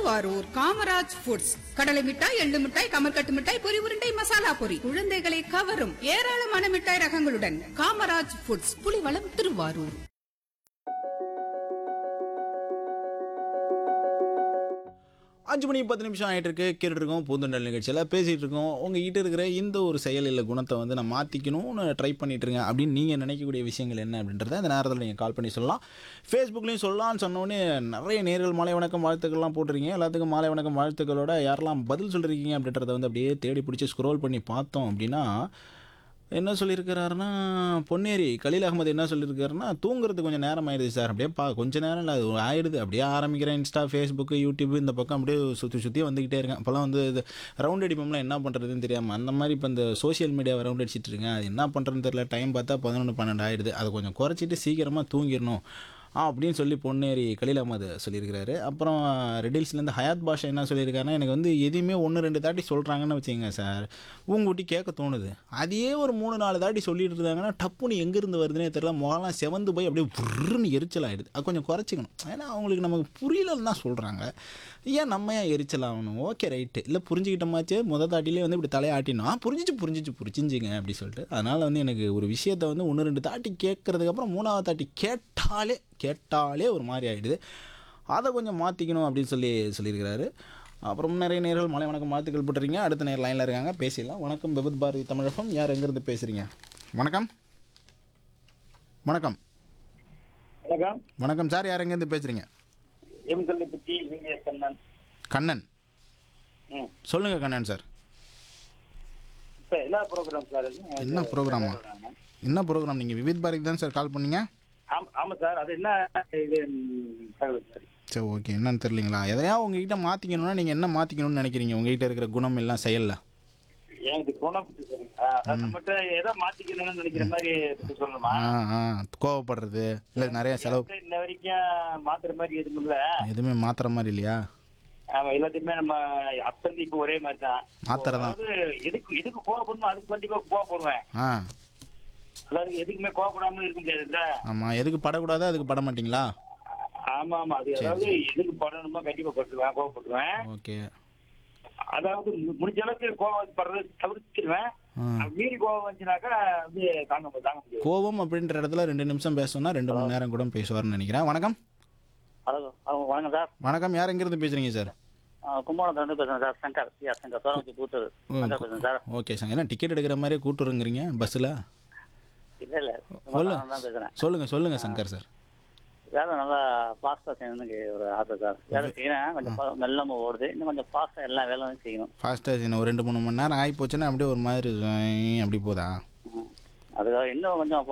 Thiruvarur Kamaraj foods கடலை மிட்டாய் எள்ளு மிட்டாய் கமர்கட்டு மிட்டாய் பொரி உருண்டை மசாலா பொரி குழந்தைகளை கவரும் ஏராளமான மிட்டாய் ரகங்களுடன் காமராஜ் ஃபுட்ஸ் புலிவளம் திருவாரூர் அஞ்சு மணி பத்து நிமிஷம் ஆகிட்டு இருக்கு கேட்டுட்டு இருக்கோம் பூந்தொண்டல் நிகழ்ச்சியில் பேசிகிட்டு இருக்கோம் உங்ககிட்ட இருக்கிற இந்த ஒரு செயல் இல்லை குணத்தை வந்து நான் மாற்றிக்கணும்னு ட்ரை பண்ணிட்டு இருக்கேன் அப்படின்னு நீங்கள் நினைக்கக்கூடிய விஷயங்கள் என்ன அப்படின்றத இந்த நேரத்தில் நீங்கள் கால் பண்ணி சொல்லலாம் ஃபேஸ்புக்லேயும் சொல்லலாம்னு சொன்னோடனே நிறைய நேர்கள் மாலை வணக்கம் வாழ்த்துக்கள்லாம் போட்டிருக்கீங்க எல்லாத்துக்கும் மாலை வணக்கம் வாழ்த்துக்களோட யாரெல்லாம் பதில் சொல்லிருக்கீங்க அப்படின்றத வந்து அப்படியே தேடி பிடிச்சி ஸ்க்ரோல் பண்ணி பார்த்தோம் அப்படின்னா என்ன சொல்லியிருக்கிறாருன்னா பொன்னேரி கலீல் அகமது என்ன சொல்லியிருக்காருன்னா தூங்குறது கொஞ்சம் நேரம் ஆயிடுது சார் அப்படியே பா கொஞ்ச நேரம் இல்லை அது ஆயிடுது அப்படியே ஆரம்பிக்கிறேன் இன்ஸ்டா ஃபேஸ்புக்கு யூடியூப் இந்த பக்கம் அப்படியே சுற்றி சுற்றி வந்துக்கிட்டே இருக்கேன் இப்போலாம் வந்து இது ரவுண்ட் அடிப்போம்லாம் என்ன பண்ணுறதுன்னு தெரியாமல் அந்த மாதிரி இப்போ இந்த சோஷியல் மீடியாவை ரவுண்ட் அடிச்சிட்டு இருக்கேன் அது என்ன பண்ணுறதுன்னு தெரியல டைம் பார்த்தா பதினொன்று பன்னெண்டு ஆயிடுது அதை கொஞ்சம் குறைச்சிட்டு சீக்கிரமாக தூங்கிடணும் ஆ அப்படின்னு சொல்லி பொன்னேரி கலீல் அகமது சொல்லியிருக்கிறாரு அப்புறம் ரெடில்ஸ்லேருந்து ஹயாத் பாஷா என்ன சொல்லியிருக்காருன்னா எனக்கு வந்து எதையுமே ஒன்று ரெண்டு தாட்டி சொல்கிறாங்கன்னு வச்சுங்க சார் ஊங்குட்டி கேட்க தோணுது அதையே ஒரு மூணு நாலு தாட்டி சொல்லிட்டு இருந்தாங்கன்னா டப்புன்னு எங்கேருந்து வருதுன்னே தெரியல முகலாம் செவந்து போய் அப்படியே புருன்னு எரிச்சல் ஆகிடுது அது கொஞ்சம் குறைச்சிக்கணும் ஏன்னா அவங்களுக்கு நமக்கு புரியலன்னு தான் சொல்கிறாங்க ஏன் நம்ம ஏன் எரிச்சல் ஆகணும் ஓகே ரைட்டு இல்லை புரிஞ்சுக்கிட்டமாச்சு முத தாட்டிலே வந்து இப்படி தலையாட்டினோம் ஆ, புரிஞ்சிச்சு புரிஞ்சிச்சு புரிஞ்சுங்க அப்படி சொல்லிட்டு அதனால் வந்து எனக்கு ஒரு விஷயத்தை வந்து ஒன்று ரெண்டு தாட்டி கேட்கறதுக்கப்புறம் மூணாவது தாட்டி கேட்டாலே கேட்டாலே ஒரு மாதிரி ஆகிடுது அதை கொஞ்சம் மாற்றிக்கணும் அப்படின்னு சொல்லி சொல்லியிருக்கிறாரு அப்புறம் நிறைய நேர்கள் மலை வணக்கம் வாழ்த்துக்கள் போட்டுறீங்க அடுத்த நேரம் லைனில் இருக்காங்க பேசிடலாம் வணக்கம் விபத் பாரதி தமிழகம் யார் எங்கேருந்து பேசுகிறீங்க வணக்கம் வணக்கம் வணக்கம் வணக்கம் சார் யார் எங்கேருந்து பேசுகிறீங்க எம் கல்லுப்பட்டி விஜய கண்ணன் கண்ணன் ம் சொல்லுங்கள் கண்ணன் சார் இப்போ என்ன ப்ரோக்ராம் சார் இது? என்ன ப்ரோக்ராமா என்ன ப்ரோக்ராம் நீங்கள் விவித் பாரதி தான் சார் கால் பண்ணீங்க ஆம் ஆமாம் சார் அது என்ன இது ம், தகவல் சார் சரி ஓகே என்னன்னு தெரியலீங்களா எதையா உங்ககிட்ட மாற்றிக்கணும்னா நீங்கள் என்ன மாற்றிக்கணும்னு நினைக்கிறீங்க உங்ககிட்ட இருக்கிற குணம் எல்லாம் செயலில் எனக்கு குணம் பற்றி சொல்லுங்க ஆ, அதான் நம்மகிட்ட எதை மாத்திக்கணும்னு நினைக்கிற மாதிரி பற்றி சொல்லணுமா ஆ ஆ கோவப்படுறது இல்லை நிறைய செலவு எனக்கு இன்ன வரைக்கும் மாத்துற மாதிரி எதுவும் இல்லை எதுவுமே மாத்துற மாதிரி இல்லையா ஆமா எல்லாத்தையுமே நம்ம அப்பந்தி இப்போ ஒரே மாதிரி தான் மாத்திரதான். அதாவது எதுக்கு எதுக்கு கோவப்படணும் அதுக்கு கண்டிப்பா கோவப்படுவேன் ஆ அதாவது எதுக்குமே கோவப்படாம இருக்க முடியாதுல்ல ஆமாம் எதுக்கு படக்கூடாது அதுக்கு பட மாட்டீங்களா ஆமா ஆமா அது அதாவது எதுக்கு படணுமோ கண்டிப்பா பட்டுருவேன் கோவப்படுவேன் ஓகே அதாவது மு- முடிஞ்ச அளவுக்கு கோவம் படுறது தவிர்த்துருவேன் ஆ. அது மீறி கோவம் வந்துச்சுனாக்கா வந்து தாங்க மு- தாங்க முடியாது கோபம் அப்படின்ற இடத்துல ரெண்டு நிமிஷம் பேசணும்னா ரெண்டு மணி நேரம் கூட பேசுவார்னு நினைக்கிறேன் வணக்கம் ஹலோ ஹலோ வணக்கம் சார் வணக்கம் யார் எங்கேருந்து பேசுகிறீங்க சார் கும்பகோணத்துலேருந்து பேசுகிறேன் sir Shankar C R Shankar Sorankuchi Koothur Shankar பேசுகிறேன் சார் ஓகே சார் என்ன டிக்கெட் எடுக்கிற மாதிரியே கூட்டுருங்கிறீங்க பஸ்ஸில் இல்லை இல்லை சொல்லு. கும்பகோணம் தான் பேசுகிறேன் சொல்லுங்கள் சொல்லுங்கள் சங்கர் சார் வேலை நல்லா ஃபாஸ்ட்டாக செய்யணும்னு ஒரு ஆசை சார் வேலை செய்யறேன் கொஞ்சம் பா- மெல்லமா ஓடுது இன்னும் கொஞ்சம் ஃபாஸ்ட்டாக எல்லா வேலையும் செய்யணும் ஃபாஸ்ட்டாக ஒரு ரெண்டு மூணு மணி நேரம் ஆகி போச்சுன்னா அப்படியே ஒரு மாதிரி ஜொய் அப்படி போதா ம். அதுக்காக இன்னும் கொஞ்சம்